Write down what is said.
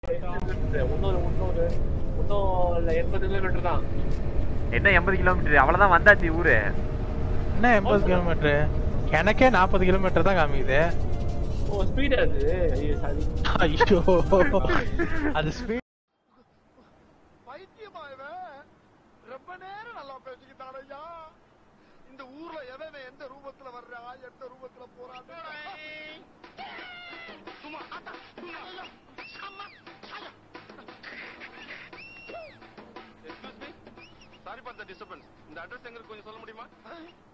இன்னொரு இன்னொரு இன்னும் எண்பது கிலோமீட்டர் தான் என்ன எண்பது கிலோமீட்டர் அவ்வளவுதான் வந்தாச்சு ஊரு என்ன எண்பது கிலோமீட்டர் எனக்கே நாற்பது கிலோமீட்டர் தான் காமிக்குது ஓ ஸ்பீட் அது ஐயோ சாரி ஐயோ அது ஸ்பீட் பைத்தியமா இவன் ரொம்ப நேரம் நல்லா பேசிக்கிட்டான் ஐயா இந்த ஊர்ல எவன் எந்த ரூபத்துல வர்றா எந்த ரூபத்துல போறான் சும்மா அத்தா, சும்மா, ஐயா, அம்மா, ஐயா. சாரி ஃபார் த டிஸ்டர்பன்ஸ் இந்த அட்ரஸ் எங்களுக்கு கொஞ்சம் சொல்ல முடியுமா